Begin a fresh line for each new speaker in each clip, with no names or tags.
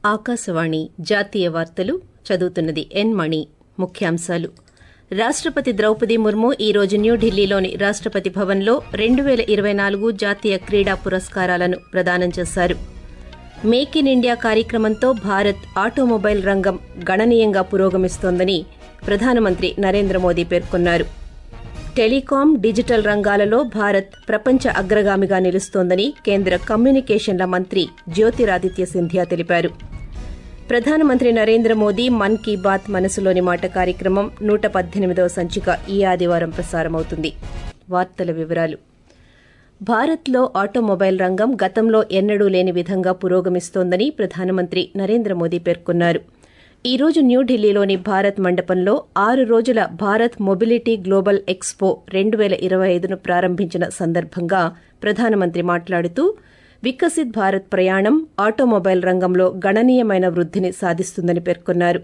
ఆకాశవాణి జాతీయ వార్తలు చదువుతున్నది ఎన్ మణి ముఖ్యాంశాలు రాష్టపతి ద్రౌపది ముర్ము ఈ రోజు న్యూఢిల్లీలోని రాష్టపతి భవన్లో రెండు పేల ఇరవై నాలుగు జాతీయ క్రీడా పురస్కారాలను ప్రదానం చేశారు మేక్ ఇన్ ఇండియా కార్యక్రమంతో భారత్ ఆటోమొబైల్ రంగం గణనీయంగా పురోగమిస్తోందని ప్రధానమంత్రి నరేంద్ర మోదీ పేర్కొన్నారు టెలికాం డిజిటల్ రంగాలలో భారత్ ప్రపంచ అగ్రగామిగా నిలుస్తోందని కేంద్ర కమ్యూనికేషన్ల మంత్రి జ్యోతిరాదిత్య సింధియా తెలిపారు ప్రధానమంత్రి నరేంద్ర మోదీ మన్ కీ బాత్ మనసులోని మాట కార్యక్రమం నూట పద్దెనిమిదవ సంచిక ఈ ఆదివారం ప్రసారమవుతుంది వార్తల వివరాలు భారత్లో ఆటోమొబైల్ రంగం గతంలో ఎన్నడూ లేని విధంగా పురోగమిస్తోందని ప్రధానమంత్రి నరేంద్ర మోదీ పేర్కొన్నారు ఈ రోజు న్యూఢిల్లీలోని భారత్ మండపంలో ఆరు రోజుల భారత్ మొబిలిటీ గ్లోబల్ ఎక్స్పో రెండు పేల ఇరవై ఐదును ప్రారంభించిన సందర్భంగా ప్రధానమంత్రి మాట్లాడుతూ వికసిత్ భారత్ ప్రయాణం ఆటోమొబైల్ రంగంలో గణనీయమైన వృద్దిని సాధిస్తుందని పేర్కొన్నారు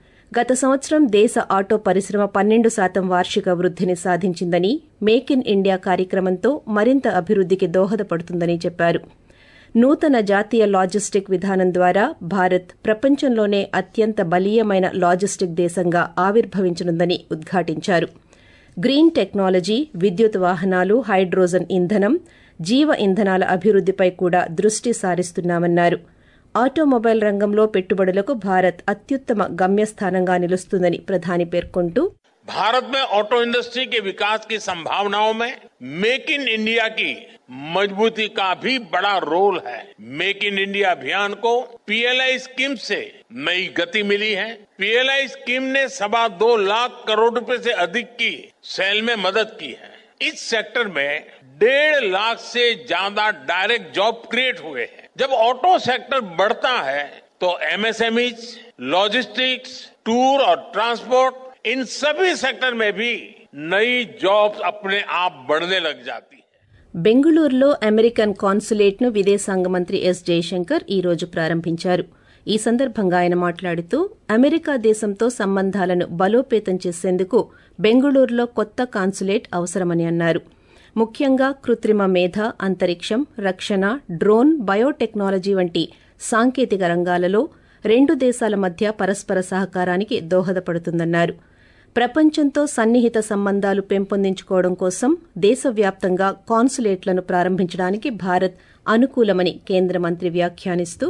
గత సంవత్సరం దేశ ఆటో పరిశ్రమ పన్నెండు శాతం వార్షిక వృద్దిని సాధించిందని మేక్ ఇన్ ఇండియా కార్యక్రమంతో మరింత అభివృద్దికి దోహదపడుతుందని చెప్పారు నూతన జాతీయ లాజిస్టిక్ విధానం ద్వారా భారత్ ప్రపంచంలోనే అత్యంత బలీయమైన లాజిస్టిక్ దేశంగా ఆవిర్భవించనుందని ఉద్ఘాటించారు గ్రీన్ టెక్నాలజీ విద్యుత్ వాహనాలు హైడ్రోజన్ ఇంధనం జీవ ఇంధనాల అభివృద్దిపై కూడా దృష్టి సారిస్తున్నామన్నారు ఆటోమొబైల్ రంగంలో పెట్టుబడులకు భారత్ అత్యుత్తమ గమ్యస్థానంగా నిలుస్తుందని ప్రధాని పేర్కొంటూ
भारत में ऑटो इंडस्ट्री के विकास की संभावनाओं में मेक इन इंडिया की मजबूती का भी बड़ा रोल है मेक इन इंडिया अभियान को पीएलआई स्कीम से नई गति मिली है पीएलआई स्कीम ने सवा दो लाख करोड़ रुपए से अधिक की सेल में मदद की है इस सेक्टर में डेढ़ लाख से ज्यादा डायरेक्ट जॉब क्रिएट हुए हैं जब ऑटो सेक्टर बढ़ता है तो एमएसएमईज लॉजिस्टिक्स टूर और ट्रांसपोर्ट इन सभी सेक्टर में भी नई जॉब्स अपने आप बढ़ने लग जाती है
బెంగుళూరులో అమెరికన్ కాన్సులేట్ను విదేశాంగ మంత్రి ఎస్ జయశంకర్ ఈ రోజు ప్రారంభించారు ఈ సందర్భంగా ఆయన మాట్లాడుతూ అమెరికా దేశంతో సంబంధాలను బలోపేతం చేసేందుకు బెంగుళూరులో కొత్త కాన్సులేట్ అవసరమని అన్నారు ముఖ్యంగా కృత్రిమ మేధ అంతరిక్షం రక్షణ డ్రోన్ బయోటెక్నాలజీ వంటి సాంకేతిక రంగాలలో రెండు దేశాల మధ్య పరస్పర సహకారానికి దోహదపడుతుందన్నారు ప్రపంచంతో సన్నిహిత సంబంధాలు పెంపొందించుకోవడం కోసం దేశవ్యాప్తంగా కాన్సులేట్లను ప్రారంభించడానికి భారత్ అనుకూలమని కేంద్ర మంత్రి వ్యాఖ్యానిస్తూ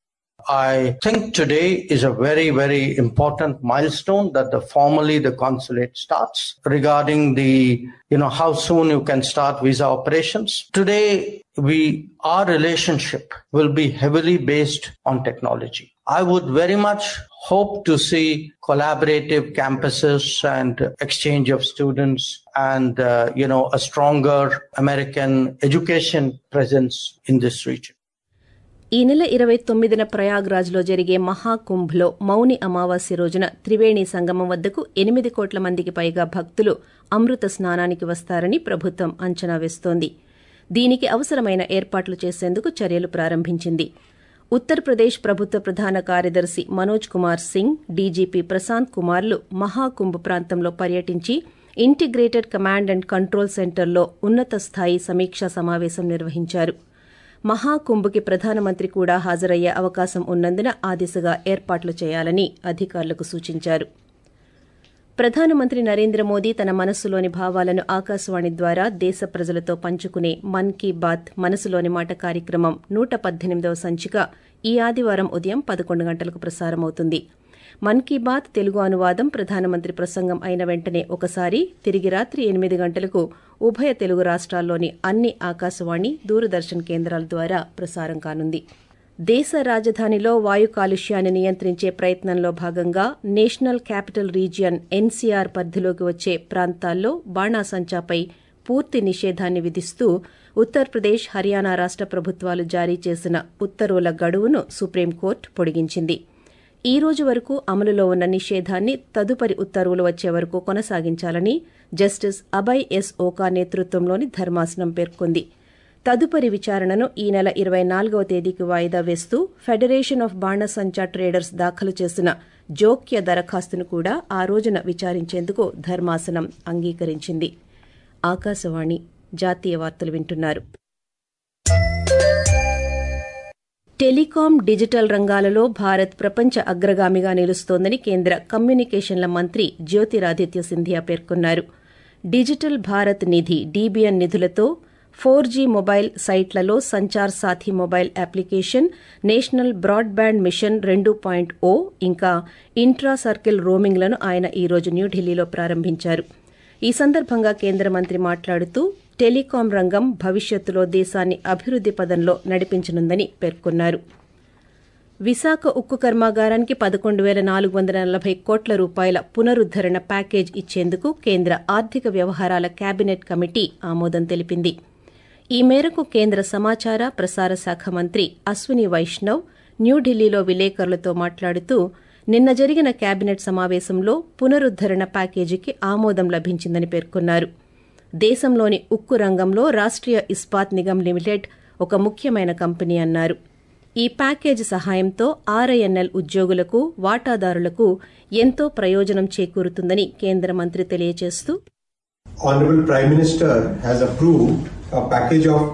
I think today is a very, very important milestone that the formally the consulate starts regarding the, you know, how soon you can start visa operations. Today, we, our relationship will be heavily based on technology. I would very much hope to see collaborative campuses and exchange of students and, uh, you know, a stronger American education presence in this region.
ఈ నెల ఇరవై తొమ్మిదిన ప్రయాగ్రాజ్లో జరిగే మహాకుంభ్లో మౌని అమావాస్య రోజున త్రివేణి సంగమం వద్దకు ఎనిమిది కోట్ల మందికి పైగా భక్తులు అమృత స్నానానికి వస్తారని ప్రభుత్వం అంచనా వేస్తోంది దీనికి అవసరమైన ఏర్పాట్లు చేసేందుకు చర్యలు ప్రారంభించింది ఉత్తరప్రదేశ్ ప్రభుత్వ ప్రధాన కార్యదర్శి మనోజ్ కుమార్ సింగ్ డీజీపీ ప్రశాంత్ కుమార్లు మహాకుంభ్ ప్రాంతంలో పర్యటించి ఇంటిగ్రేటెడ్ కమాండ్ అండ్ కంట్రోల్ సెంటర్లో ఉన్నత స్థాయి సమీక్షా సమావేశం నిర్వహించారు మహాకుంభ్కి ప్రధానమంత్రి కూడా హాజరయ్యే అవకాశం ఉన్నందున ఆ దిశగా ఏర్పాట్లు చేయాలని అధికారులకు సూచించారు ప్రధానమంత్రి నరేంద్ర మోదీ తన మనస్సులోని భావాలను ఆకాశవాణి ద్వారా దేశ ప్రజలతో పంచుకునే మన్ కీ బాత్ మనసులోని మాట కార్యక్రమం నూట పద్దెనిమిదవ సంచిక ఈ ఆదివారం ఉదయం పదకొండు గంటలకు ప్రసారమవుతుంది మన్ కీ బాత్ తెలుగు అనువాదం ప్రధానమంత్రి ప్రసంగం అయిన వెంటనే ఒకసారి తిరిగి రాత్రి ఎనిమిది గంటలకు ఉభయ తెలుగు రాష్ట్రాల్లోని అన్ని ఆకాశవాణి దూరదర్శన్ కేంద్రాల ద్వారా ప్రసారం కానుంది దేశ రాజధానిలో వాయు కాలుష్యాన్ని నియంత్రించే ప్రయత్నంలో భాగంగా నేషనల్ క్యాపిటల్ రీజియన్ ఎన్సీఆర్ పరిధిలోకి వచ్చే ప్రాంతాల్లో బాణాసంచాపై పూర్తి నిషేధాన్ని విధిస్తూ ఉత్తరప్రదేశ్ హర్యానా రాష్ట ప్రభుత్వాలు జారీ చేసిన ఉత్తర్వుల గడువును సుప్రీంకోర్టు పొడిగించింది ఈ రోజు వరకు అమలులో ఉన్న నిషేధాన్ని తదుపరి ఉత్తర్వులు వచ్చే వరకు కొనసాగించాలని జస్టిస్ అభయ్ ఎస్ ఓకా నేతృత్వంలోని ధర్మాసనం పేర్కొంది తదుపరి విచారణను ఈ నెల ఇరవై నాలుగవ తేదీకి వాయిదా వేస్తూ ఫెడరేషన్ ఆఫ్ బాణసంచా ట్రేడర్స్ దాఖలు చేసిన జోక్య దరఖాస్తును కూడా ఆ రోజున విచారించేందుకు ధర్మాసనం అంగీకరించింది ఆకాశవాణి జాతీయ వార్తలు వింటున్నారు టెలికాం డిజిటల్ రంగాలలో భారత్ ప్రపంచ అగ్రగామిగా నిలుస్తోందని కేంద్ర కమ్యూనికేషన్ల మంత్రి జ్యోతిరాదిత్య సింధియా పేర్కొన్నారు డిజిటల్ భారత్ నిధి డీబీఎన్ నిధులతో ఫోర్ జీ మొబైల్ సైట్లలో Sanchar Saathi mobile application national broadband mission రెండు పాయింట్ ఓ ఇంకా ఇంట్రా సర్కిల్ రోమింగ్లను ఆయన ఈ రోజు న్యూఢిల్లీలో ప్రారంభించారు ఈ సందర్భంగా కేంద్ర మంత్రి మాట్లాడుతూ టెలికాం రంగం భవిష్యత్తులో దేశాన్ని అభివృద్ది పదంలో నడిపించనుందని పేర్కొన్నారు విశాఖ ఉక్కు కర్మాగారానికి పదకొండు పేల నాలుగు వందల నలభై కోట్ల రూపాయల పునరుద్దరణ ప్యాకేజ్ ఇచ్చేందుకు కేంద్ర ఆర్థిక వ్యవహారాల కేబినెట్ కమిటీ ఆమోదం తెలిపింది ఈ మేరకు కేంద్ర సమాచార ప్రసార శాఖ మంత్రి అశ్విని వైష్ణవ్ న్యూఢిల్లీలో విలేకరులతో మాట్లాడుతూ నిన్న జరిగిన కేబినెట్ సమావేశంలో పునరుద్దరణ ప్యాకేజీకి ఆమోదం లభించిందని పేర్కొన్నారు దేశంలోని ఉక్కు రంగంలో రాష్ట్రీయ ఇస్పాత్ నిగమ్ లిమిటెడ్ ఒక ముఖ్యమైన కంపెనీ అన్నారు ఈ ప్యాకేజీ సహాయంతో ఆర్ఐఎన్ఎల్ ఉద్యోగులకు వాటాదారులకు ఎంతో ప్రయోజనం చేకూరుతుందని కేంద్ర మంత్రి తెలియజేస్తూ
Honorable Prime Minister has approved a package of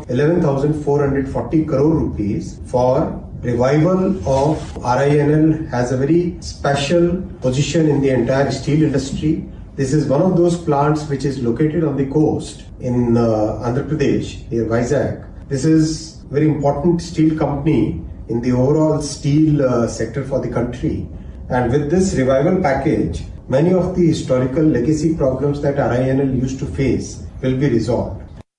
11,440 crore rupees for revival of RINL has a very special position in the entire steel industry. This is one of those plants which is located on the coast in uh, Andhra Pradesh near Vizag. This is very important steel company in the overall steel uh, sector for the country. And with this revival package, many of the historical legacy problems that RINL used to face will be resolved.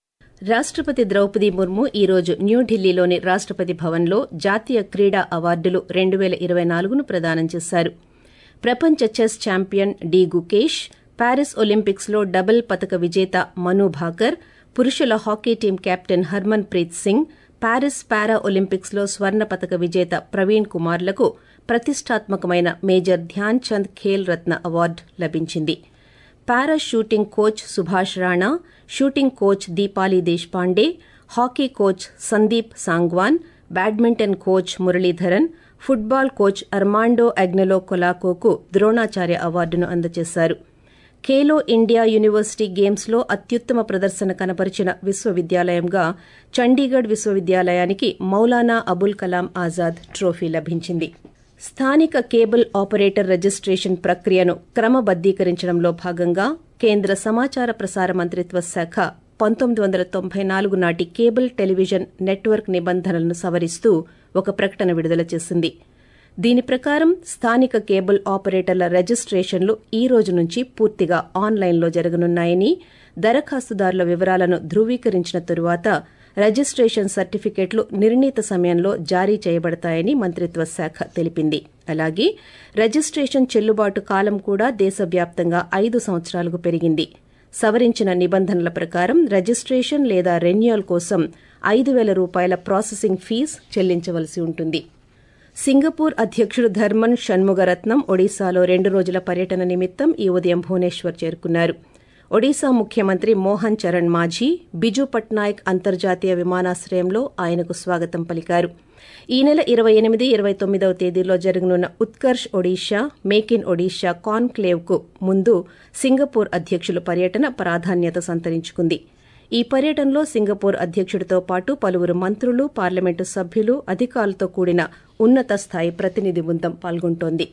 రాష్టపతి ద్రౌపది ముర్ము ఈ రోజు న్యూఢిల్లీలోని రాష్టపతి భవన్లో జాతీయ క్రీడా అవార్డులు రెండు పేల ఇరవై నాలుగును ప్రదానం చేశారు ప్రపంచ chess champion D Gukesh Paris Olympics లో డబుల్ పతక విజేత మను భాకర్ పురుషుల hockey team captain Harmanpreet Singh Paris para Olympics లో స్వర్ణ పతక విజేత ప్రవీణ్ కుమార్లకు ప్రతిష్టాత్మకమైన మేజర్ ధ్యాన్ చంద్ ఖేల్ రత్న అవార్డు లభించింది para shooting coach Subhash Rana shooting coach Deepali Deshpande hockey coach Sandeep Sangwan badminton coach Muralidharan football coach Armando Agnelo కొలాకోకు ద్రోణాచార్య అవార్డును అందజేశారు ఖేలో ఇండియా యూనివర్సిటీ గేమ్స్ లో అత్యుత్తమ ప్రదర్శన కనపరిచిన విశ్వవిద్యాలయంగా చండీగఢ్ విశ్వవిద్యాలయానికి మౌలానా అబుల్ కలాం ఆజాద్ ట్రోఫీ లభించింది స్థానిక కేబుల్ ఆపరేటర్ రిజిస్ట్రేషన్ ప్రక్రియను క్రమబద్దీకరించడంలో భాగంగా కేంద్ర సమాచార ప్రసార మంత్రిత్వ శాఖ పంతొమ్మిది వందల తొంభై నాలుగు నాటి కేబుల్ టెలివిజన్ నెట్వర్క్ నిబంధనలను సవరిస్తూ ఒక ప్రకటన విడుదల చేసింది దీని ప్రకారం స్థానిక కేబుల్ ఆపరేటర్ల రిజిస్ట్రేషన్లు ఈ రోజు నుంచి పూర్తిగా ఆన్లైన్లో జరగనున్నాయని దరఖాస్తుదారుల వివరాలను ధృవీకరించిన తరువాత రిజిస్ట్రేషన్ సర్టిఫికెట్లు నిర్ణీత సమయంలో జారీ చేయబడతాయని మంత్రిత్వ శాఖ తెలిపింది అలాగే రిజిస్ట్రేషన్ చెల్లుబాటు కాలం కూడా దేశవ్యాప్తంగా ఐదు సంవత్సరాలకు పెరిగింది సవరించిన నిబంధనల ప్రకారం రిజిస్ట్రేషన్ లేదా రెన్యువల్ కోసం ఐదు వేల రూపాయల ప్రాసెసింగ్ ఫీజు చెల్లించవలసి ఉంటుంది సింగపూర్ అధ్యకుడు ధర్మన్ షణ్ముగరత్నం ఒడిశాలో రెండు రోజుల పర్యటన నిమిత్తం ఈ ఉదయం భువనేశ్వర్ చేరుకున్నారు ఒడిశా ముఖ్యమంత్రి మోహన్ చరణ్ మాఝీ బిజు పట్నాయక్ అంతర్జాతీయ విమానాశ్రయంలో ఆయనకు స్వాగతం పలికారు ఈ నెల ఇరవై ఎనిమిది ఇరవై తొమ్మిదవ తేదీలో జరగనున్న Utkarsh Odisha make in Odisha conclave కు ముందు సింగపూర్ అధ్యకుల పర్యటన ప్రాధాన్యత సంతరించుకుంది ఈ పర్యటనలో సింగపూర్ అధ్యకుడితో పాటు పలువురు మంత్రులు పార్లమెంటు సభ్యులు అధికారులతో కూడిన ఉన్నత స్థాయి ప్రతినిధి బృందం పాల్గొంటోంది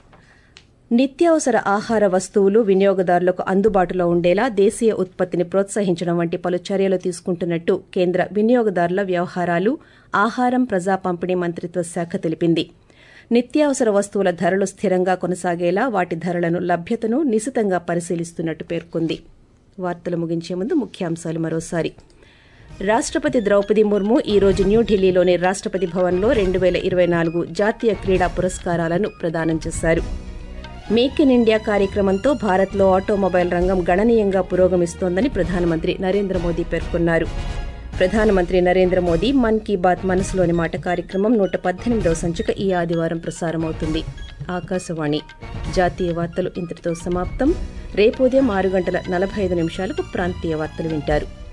నిత్యావసర ఆహార వస్తువులు వినియోగదారులకు అందుబాటులో ఉండేలా దేశీయ ఉత్పత్తిని ప్రోత్సహించడం వంటి పలు చర్యలు తీసుకుంటున్నట్టు కేంద్ర వినియోగదారుల వ్యవహారాలు ఆహారం ప్రజా పంపిణీ మంత్రిత్వ శాఖ తెలిపింది నిత్యావసర వస్తువుల ధరలు స్థిరంగా కొనసాగేలా వాటి ధరలను లభ్యతను నిశితంగా పరిశీలిస్తున్నట్టు పేర్కొంది వార్తలు ముగించే ముందు ముఖ్యాంశాలు మరోసారి రాష్టపతి ద్రౌపది ముర్ము ఈ రోజు న్యూఢిల్లీలోని రాష్టపతి భవన్లో రెండు వేల ఇరవై నాలుగు జాతీయ క్రీడా పురస్కారాలను ప్రదానం చేశారు మేక్ ఇన్ ఇండియా కార్యక్రమంతో భారత్లో ఆటోమొబైల్ రంగం గణనీయంగా పురోగమిస్తోందని ప్రధానమంత్రి నరేంద్ర మోదీ పేర్కొన్నారు ప్రధానమంత్రి నరేంద్ర మోదీ మన్ కీ బాత్ మనసులోని మాట కార్యక్రమం నూట పద్దెనిమిదవ సంచిక ఈ ఆదివారం ప్రసారమవుతుంది ఆకాశవాణి జాతీయ వార్తలు ఇంతటితో సమాప్తం రేపు ఉదయం ఆరు గంటల నలభై ఐదు నిమిషాలకు ప్రాంతీయ వార్తలు వింటారు